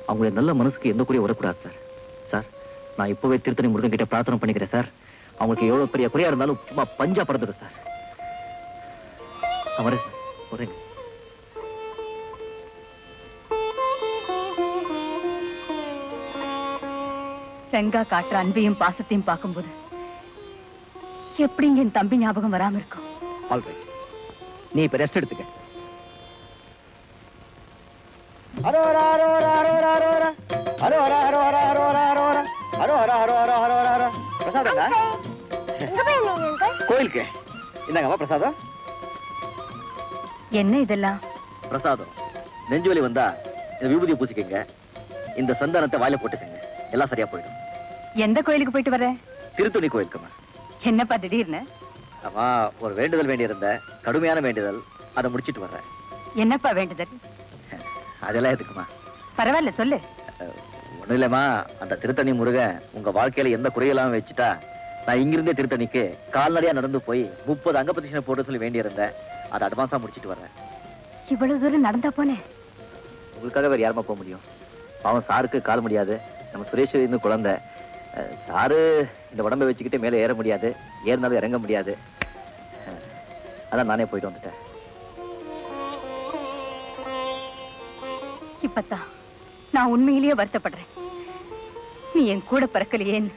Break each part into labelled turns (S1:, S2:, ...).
S1: அவங்களுடைய நல்ல மனசுக்கு எந்த குறையும் வரக்கூடாது சார் சார் நான் இப்பவே திருத்தணி முருகன் கிட்ட பிரார்த்தனை பண்ணிக்கிறேன் சார் அவங்களுக்கு எவ்வளவு பெரிய குறையா இருந்தாலும் சும்மா பஞ்சா பறந்துடும் சார் நான் வரேன் சார் வரேங்க
S2: செங்கா காட்டுற அன்பையும் பாசத்தையும் பார்க்கும்போது எப்படிங்க என் தம்பி ஞாபகம் வராம இருக்கும்
S1: ஆல்ரைட் நீ இப்ப ரெஸ்ட் எடுத்துக்க
S3: அரோரா அரோரா அரோரா அரோரா அரோரா அரோரா அரோரா அரோரா அரோரா அரோரா அரோரா அரோரா பிரசாதங்க கோயிலுக்கு இந்தாங்கம்மா பிரசாதம்
S2: என்ன இதெல்லாம்
S1: பிரசாதம் நெஞ்சு வலி வந்தா இந்த விபூதியை பூசிக்கங்க இந்த சந்தானத்தை வாயில போட்டுக்கங்க எல்லாம் சரியா போயிடும்
S2: எந்த கோயிலுக்கு போயிட்டு வர
S1: திருத்துணி கோயிலுக்குமா
S2: என்னப்பா திடீர்னு
S1: ஆமா ஒரு வேண்டுதல் வேண்டியிருந்த கடுமையான வேண்டுதல் அதை முடிச்சிட்டு வர்றேன்
S2: என்னப்பா வேண்டுதல்
S1: அதெல்லாம் எதுக்குமா
S2: பரவாயில்ல சொல்லு
S1: ஒண்ணும் இல்லம்மா அந்த திருத்தணி முருகன் உங்க வாழ்க்கையில எந்த குறையெல்லாம் வச்சுட்டா நான் இங்கிருந்தே திருத்தணிக்கு கால்நடையா நடந்து போய் முப்பது அங்க பிரதட்சணை போட்டு சொல்லி வேண்டியிருந்தேன் அதை அட்வான்ஸா முடிச்சிட்டு வர்றேன்
S2: இவ்வளவு தூரம் நடந்தா போனே
S1: உங்களுக்காக வேற யாருமா போக முடியும் பாவம் சாருக்கு கால் முடியாது நம்ம சுரேஷ் இன்னும் குழந்தை அஹ், சாரு இந்த உடம்பை வச்சுக்கிட்டு மேலே ஏற முடியாது ஏறினாலும் இறங்க முடியாது அஹ், அதான் நானே போயிட்டு வந்துட்டேன்
S2: இப்பத்தான் நான் உண்மையிலேயே வருத்தப்படுறேன் நீ என் கூட பிறக்கலையேன்னு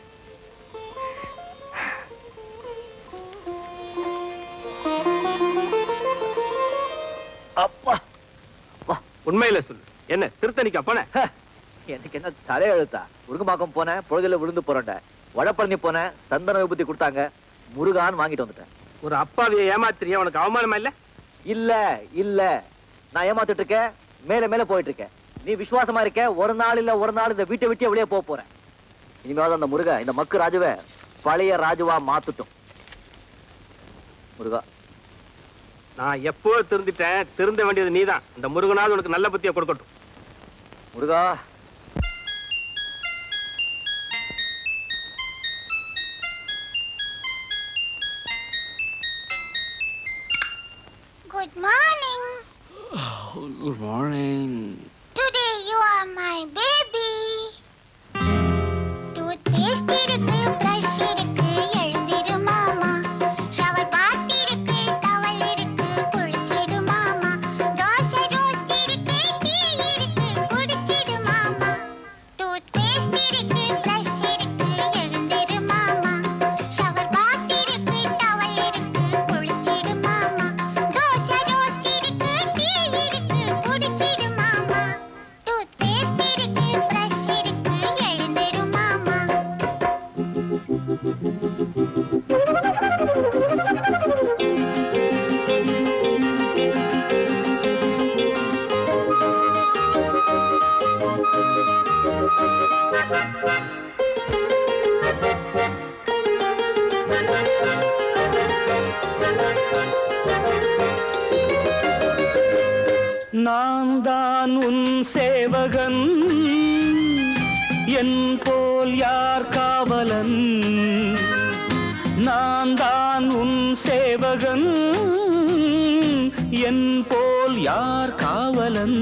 S1: அப்பா
S4: உண்மையில சொல்லு என்ன திருத்தணிக்கா போன
S1: எனக்கு என்ன தலையெழுத்தா முருகமாக்கம் போனேன் பொழுதுல விழுந்து புரண்டேன் வடப்பழனி போனேன் சந்தன விபூதி கொடுத்தாங்க முருகான்னு வாங்கிட்டு வந்துட்டேன்
S4: ஒரு அப்பாவிய ஏமாத்திரியா உனக்கு அவமானமா இல்ல
S1: இல்ல இல்ல நான் ஏமாத்திட்டு இருக்கேன் மேல மேல போயிட்டு இருக்கேன் நீ விசுவாசமா இருக்க ஒரு நாள் இல்ல ஒரு நாள் இந்த வீட்டை விட்டு வெளியே போக போறேன் இனிமேல் அந்த முருக இந்த மக்கு ராஜுவை பழைய ராஜுவா மாத்துட்டும் முருகா
S4: நான் எப்போ திருந்திட்டேன் திருந்த வேண்டியது நீதான் இந்த முருகனாவது உனக்கு நல்ல புத்தியை கொடுக்கட்டும்
S1: முருகா
S5: Good morning.
S6: Good morning.
S5: Today you are my baby. Toothpaste இருக்கு, brush இருக்கு, எழுந்திரு மாமா. Shower bath இருக்கு, towel இருக்கு, குளிச்சிடு மாமா. தோசை roast இருக்கு, tea இருக்கு, குடிச்சிடு மாமா. Toothpaste இருக்கு, brush இருக்கு, எழுந்திரு மாமா. Shower bath இருக்கு, towel இருக்கு, குளிச்சிடு மாமா. தோசை roast இருக்கு, tea இருக்கு, குடிச்சிடு மாமா. Toothpaste இருக்கு, brush இருக்கு, எழுந்திரு மாமா.
S7: நான் தான் உன் சேவகன் என் போல் யார் காவலன் நான் தான் உன் சேவகன் என் போல் யார் காவலன்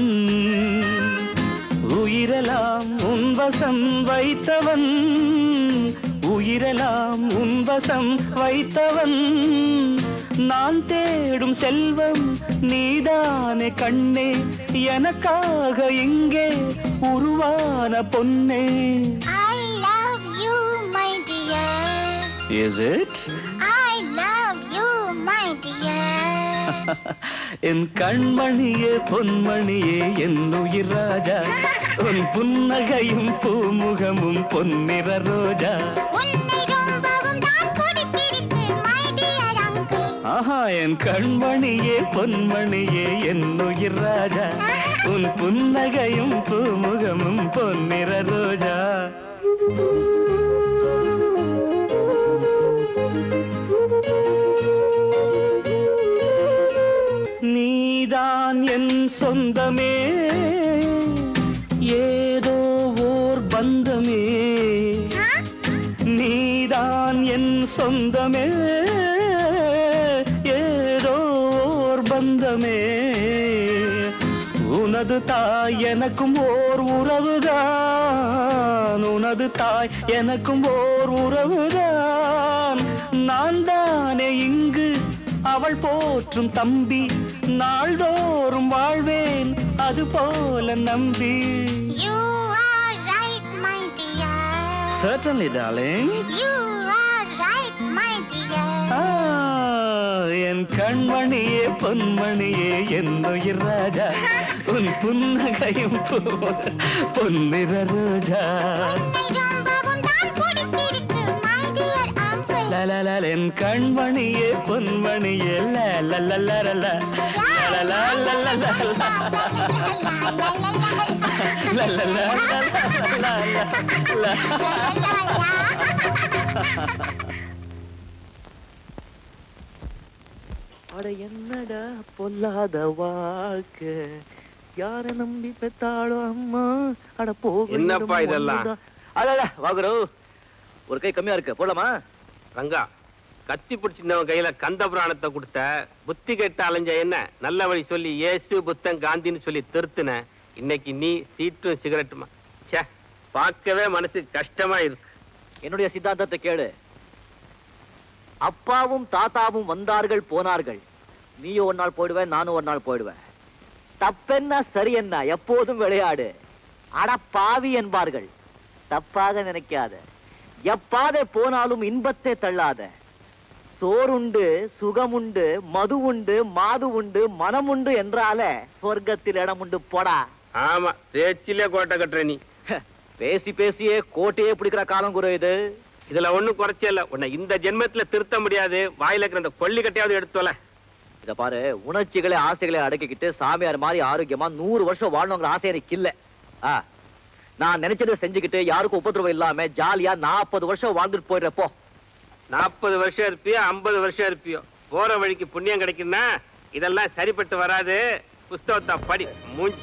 S7: உயிரெல்லாம் உன் வசம் வைத்தவன் உயிரெல்லாம் உன் வசம் வைத்தவன் நான் தேடும் செல்வம் நீதானே கண்ணே எனக்காக இங்கே உருவான பொன்னே
S5: I love you, my dear.
S7: Is it
S5: I love you, my dear.
S7: என் கண்மணியே பொன்மணியே என் உயிர் ராஜா உன் புன்னகையும் பூமுகமும் பொன்னிற ரோஜா
S5: உன்னை ரொம்பவும் தான் பிடித்திருக்கு, my dear uncle.
S7: ஆஹா என் கண்மணியே பொன்மணியே என் உயிர் ராஜா உன் புன்னகையும் பூமுகமும் பொன்னிற ரோஜா நீதான் என் சொந்தமே ஏதோ ஓர் பந்தமே நீதான் என் சொந்தமே ஏதோ ஓர் பந்தமே உன உனது தாய் எனக்கும் ஓர் உறவுதான் உனது தாய் எனக்கும் ஓர் உறவுதான் நான் தானே இங்கு அவள் போற்றும் தம்பி நாள்தோறும் வாழ்வேன் அது போல நம்பி
S5: You are right, my dear.
S7: Certainly, darling.
S5: You are right, my dear.
S7: ஆ, என் கண்மணியே பொன்மணியே என்னுயிர் ராஜா உன் புன்னகையும் பூ- பொன்னிற ரோஜா
S5: உன்னை ரொம்பவும் தான் பிடித்திருக்கு, my dear uncle.
S7: லலலல, என் கண்மணியே பொன்மணியே லலலலலல. லலலலலலல. லலலலலலல.
S1: அட என்னடா பொல்லாத வாழ்க்கை யார நம்பி பெத்தாளோ அம்மா அட போக
S4: என்னப்பா இதெல்லாம்?
S1: அடடா வாகுரு ஒரு கை கம்மியா இருக்கு போலாமா
S4: ரங்கா கத்தி பிடிச்சிருந்தவன் கையில கந்த புராணத்தை கொடுத்த புத்தி கெட்ட அலைஞ்ச என்ன நல்ல வழி சொல்லி இயேசு புத்தன் காந்தின்னு சொல்லி திருத்தின இன்னைக்கு நீ சீட்டும் சிகரெட்டுமா ச்சே பார்க்கவே மனசு கஷ்டமா இருக்கு
S1: என்னுடைய சித்தாந்தத்தை கேளு அப்பாவும் தாத்தாவும் வந்தார்கள் போனார்கள் நீயும் ஒரு நாள் போயிடுவேன் நானும் ஒரு நாள் போயிடுவேன் தப்பென்ன சரி என்ன எப்போதும் விளையாடு அட பாவி என்பார்கள் தப்பாக நினைக்காத எப்பாதே போனாலும் இன்பத்தை தள்ளாத சோறுண்டு சுகமுண்டு மது உண்டு மாது உண்டு மனமுண்டு என்றாலே சொர்க்கத்தில் இடம் உண்டு போடா
S4: ஆமா பேச்சிலே கோட்டை கட்டுற நீ
S1: பேசி பேசியே கோட்டையே பிடிக்கிற காலம் குரு இது
S4: இதுல ஒண்ணும் குறைச்சே இல்ல உன்னை இந்த ஜென்மத்துல திருத்த முடியாது வாயில இருக்கிற அந்த கொல்லி கட்டையாவது எடுத்துவல
S1: இத பாரு உணர்ச்சிகளை ஆசைகளை அடக்கிக்கிட்டு சாமியார் மாதிரி ஆரோக்கியமா நூறு வருஷம் வாழணுங்கிற ஆசை எனக்கு இல்ல ஆ, நான் நினைச்சதை செஞ்சுக்கிட்டு யாருக்கும் உபத்திரவம் இல்லாம ஜாலியா நாற்பது வருஷம் வாழ்ந்துட்டு போயிடுறப்போ
S4: நாற்பது வருஷம் இருப்பியோ ஐம்பது வருஷம் இருப்பியோ போற வழிக்கு புண்ணியம் கிடைக்குன்னா இதெல்லாம் சரிப்பட்டு வராது புஸ்தகத்தை படி மூஞ்சி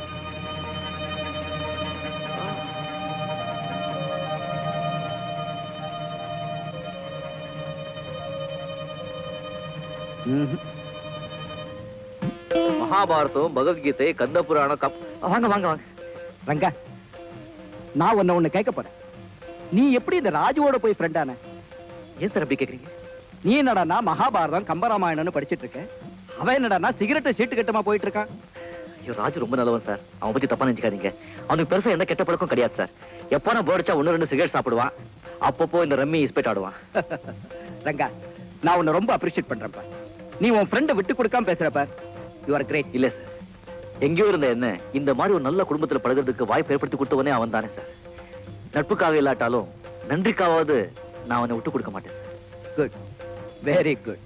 S1: மகாபாரதம் பகவத்கீதை கந்த புராணம் கப் வாங்க வாங்க வாங்க
S8: ரங்கா நான் உன்னை ஒண்ணு கேட்க போறேன் நீ எப்படி இந்த ராஜுவோட போய் ஃப்ரெண்டான
S1: ஏன் சார் அப்படி கேக்குறீங்க
S8: நீ என்னடான்னா மகாபாரதம் கம்பராமாயணம்னு படிச்சிட்டு இருக்க அவன் என்னடான்னா சிகரெட் சீட்டு கட்டமா போயிட்டு இருக்கான்
S1: ஐயோ ராஜு ரொம்ப நல்லவன் சார் அவன் பத்தி தப்பா நினைச்சுக்காதீங்க அவனுக்கு பெருசா எந்த கெட்ட பழக்கம் கிடையாது சார் எப்போ நான் போர்டிச்சா ஒன்னு ரெண்டு சிகரெட் சாப்பிடுவான் அப்பப்போ இந்த ரம்மி இஸ்பெட் ஆடுவான்
S8: ரங்கா நான் உன்னை ரொம்ப அப்ரிஷியேட் பண்றேன்ப்பா நீ உன் ஃப்ரெண்டை விட்டு கொடுக்காம பேசுறப்ப யூ ஆர் கிரேட்
S1: இல்ல சார் எங்கேயோ இருந்த என்ன இந்த மாதிரி ஒரு நல்ல குடும்பத்துல பழகுறதுக்கு வாய்ப்பு ஏற்படுத்தி கொடுத்தவனே அவன் தானே சார் நட்புக்காக இல்லாட்டாலும் நன்றிக்காவது நான் அவனை விட்டு கொடுக்க மாட்டேன் சார்
S8: குட் வெரி குட்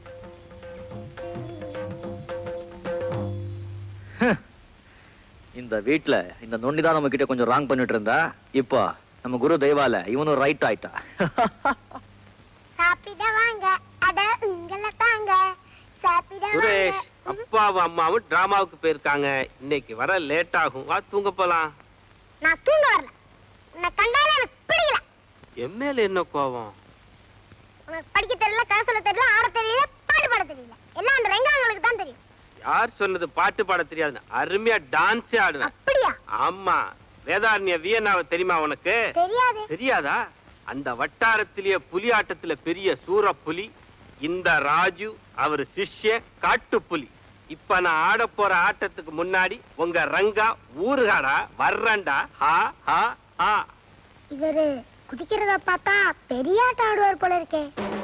S1: இந்த வீட்ல இந்த நொண்டி தான் நம்ம கிட்ட கொஞ்சம் ராங் பண்ணிட்டு இருந்தா இப்போ நம்ம குரு தெய்வால இவனும் ரைட் ஆயிட்டா
S5: சாப்பிட வாங்க அட உங்களை தாங்க சாப்பிட
S4: சுரேஷ்
S5: வாங்க
S4: அப்பாவும் அம்மாவும் டிராமாவுக்கு போயிருக்காங்க இன்னைக்கு வர லேட் ஆகும் வா தூங்க போலாம்
S5: நான் தூங்க வரல உன்னை கண்டாலே எனக்கு பிடிக்கல
S4: எம்மேல என்ன கோவம்
S5: உனக்கு படிக்க தெரியல கதை சொல்ல தெரியல ஆட தெரியல பாட்டு பாட தெரியல எல்லாம் அந்த ரெங்காங்களுக்கு தான் தெரியும்
S4: யார் சொன்னது பாட்டு பாட தெரியாது அருமையா டான்ஸே ஆடுவேன்
S5: அப்படியா
S4: ஆமா வேதாரண்ய வியனாவை தெரியுமா உனக்கு
S5: தெரியாது
S4: தெரியாதா அந்த வட்டாரத்திலேயே புலி ஆட்டத்துல பெரிய சூர புலி இந்த ராஜு அவர் சிஷ்ய காட்டு புலி இப்ப நான் ஆட போற ஆட்டத்துக்கு முன்னாடி உங்க ரங்கா ஊருகாடா வர்றண்டா ஹா ஹா ஹா
S5: இவரு குதிக்கிறத பார்த்தா பெரிய ஆட்டம் ஆடுவார் போல இருக்கே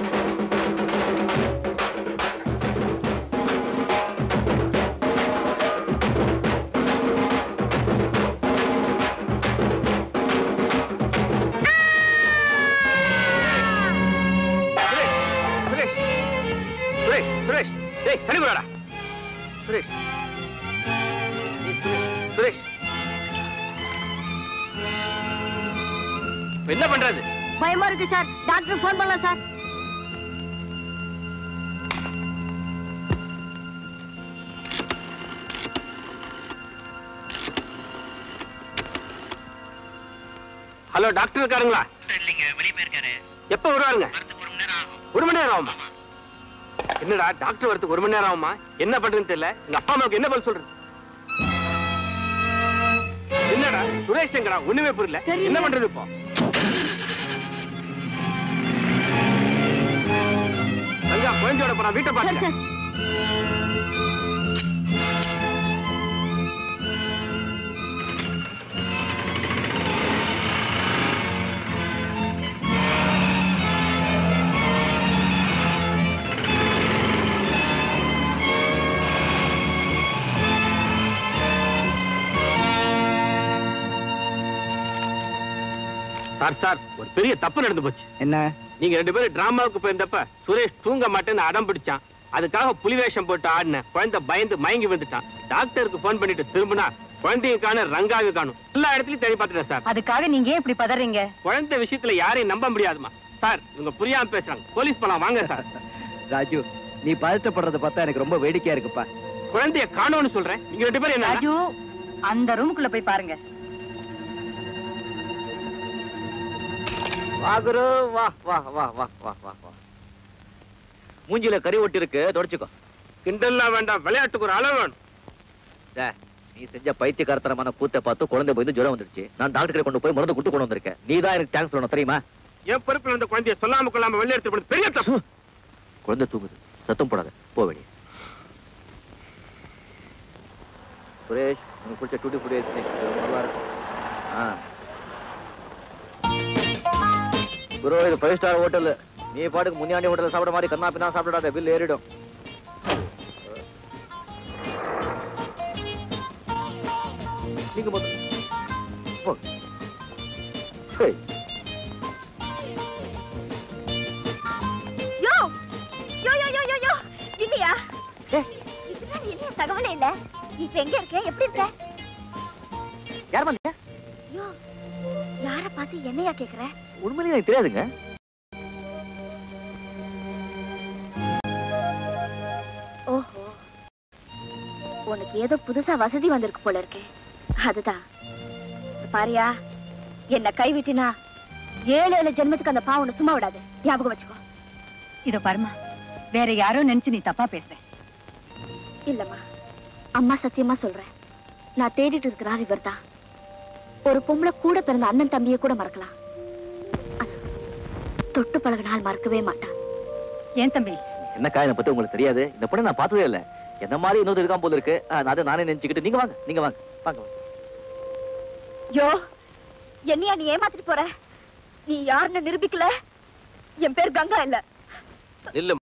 S4: சுரேஷ் சுரேஷ் சுரேஷ் டேய் தள்ளி போடா சுரேஷ் டேய், சுரேஷ் சுரேஷ் இப்ப என்ன பண்றது
S2: பயமா இருக்கு சார் டாக்டர் ஃபோன் பண்ணலாம் சார்
S4: ஹலோ டாக்டர் இருக்காருங்களா
S9: இல்லைங்க வெளியே போயிருக்காரு
S4: எப்ப வருவாருங்க
S9: வரதுக்கு ஒரு மணி நேரம் ஆகும்
S4: ஒரு மணி நேரம் ஆகுமா என்னடா டாக்டர் வரதுக்கு ஒரு மணி நேரம் ஆகுமா என்ன பண்றதுன்னு தெரியல எங்க அப்பா அம்மாவுக்கு என்ன பதில் சொல்றது என்னடா சுரேஷ் எங்கடா ஒண்ணுமே புரியல
S2: தெரியல.
S4: என்ன பண்றது இப்போ ரங்கா குழந்தையோட போறான் வீட்டை
S2: சார்
S4: பாத்து
S2: சார்
S4: சார் சார் ஒரு பெரிய தப்பு நடந்து போச்சு
S8: என்ன
S4: நீங்க ரெண்டு பேரும் டிராமாவுக்கு போயிருந்தப்ப சுரேஷ் தூங்க மாட்டேன்னு அடம் பிடிச்சான் அதுக்காக புலி வேஷம் போட்டு ஆடின குழந்தை பயந்து மயங்கி வந்துட்டான் டாக்டருக்கு போன் பண்ணிட்டு திரும்பினா குழந்தையும் காணும் ரங்காவையும் காணும் எல்லா இடத்துலயும் தேடி பார்த்துட்டேன் சார்
S2: அதுக்காக நீங்க ஏன் இப்படி பதறீங்க
S4: குழந்தை விஷயத்துல யாரையும் நம்ப முடியாதுமா சார் இவங்க புரியாம பேசுறாங்க போலீஸ் போலாம் வாங்க சார்
S8: ராஜு நீ பதட்டப்படுறத பார்த்தா எனக்கு ரொம்ப வேடிக்கையா இருக்குப்பா
S4: குழந்தைய காணோம்னு சொல்றேன் நீங்க ரெண்டு பேரும் என்ன
S2: ராஜு அந்த ரூமுக்குள்ள போய் பாருங்க
S1: வா குரு வா வா வா வா வா வா வா மூஞ்சில கறி ஒட்டி இருக்கு தொடச்சுக்கோ
S4: கிண்டல்லாம் வேண்டாம் விளையாட்டுக்கு ஒரு அளவு வேணும்
S1: டே, நீ செஞ்ச பைத்தியக்காரத்தனமான கூத்தை பார்த்து குழந்தை போய் ஜுரம் வந்துடுச்சு நான் டாக்டர் கிட்ட கொண்டு போய் மருந்து கொடுத்து கொண்டு வந்திருக்கேன் நீ தான் எனக்கு தேங்க்ஸ் சொல்லணும் தெரியுமா
S4: என் பொறுப்புல இருந்த குழந்தைய சொல்லாம கொள்ளாம வெளியே எடுத்து போனது பெரிய தப்பு
S1: குழந்தை தூங்குது சத்தம் போடாத போ வெளியே சுரேஷ் உனக்கு பிடிச்ச டூட்டி ஃபுட் நல்லா இருக்கும் ஆ குரு இது ஃபைவ் ஸ்டார் ஹோட்டல் நீ பாட்டுக்கு முன்னாடி ஹோட்டல்ல சாப்பிட மாதிரி கண்ணா பின்னா சாப்பிடாத பில் ஏறிடும் நீங்க முதல்ல போ. சரி
S5: யோ யோ யோ யோ யோ யோ இல்லையா இதுதான் என்ன தகவலே இல்ல இப்ப எங்க இருக்க எப்படி இருக்க
S1: யார் வந்தீங்க
S5: யோ யார பார்த்து என்னையா கேக்குற
S1: உண்மையிலேயே எனக்கு தெரியாதுங்க
S5: ஓஹோ உனக்கு ஏதோ புதுசா வசதி வந்திருக்கு போல இருக்கு அதுதான் பாரியா என்ன கைவிட்டினா ஏழு ஏழு ஜென்மத்துக்கு அந்த பாவனை சும்மா விடாது ஞாபகம் வச்சுக்கோ
S2: இதோ பாருமா வேற யாரோ நினைச்சு நீ தப்பா பேசுற
S5: இல்லம்மா அம்மா சத்தியமா சொல்றேன் நான் தேடிட்டு இருக்கிறார் இவர்தான் ஒரு பொம்பளை கூட பிறந்த அண்ணன் தம்பியை கூட மறக்கலாம் ஆனா, தொட்டு பழகினால் மறக்கவே மாட்டான்
S2: ஏன் தம்பி
S1: என்னக்கா என்னை பத்தி உங்களுக்கு தெரியாது இந்த பொண்ணை நான் பார்த்ததே இல்ல என்ன மாதிரி இன்னொரு இருக்கான் போல இருக்கு ஆ, நான் அதை நானே நினைச்சுக்கிட்டு நீங்க வாங்க நீங்க வாங்க வாங்க வாங்க.
S5: யோ என்னையா நீ ஏமாத்திட்டு போற நீ யாருன்னு நிரூபிக்கல என் பேர் கங்கா இல்ல
S4: நில்லு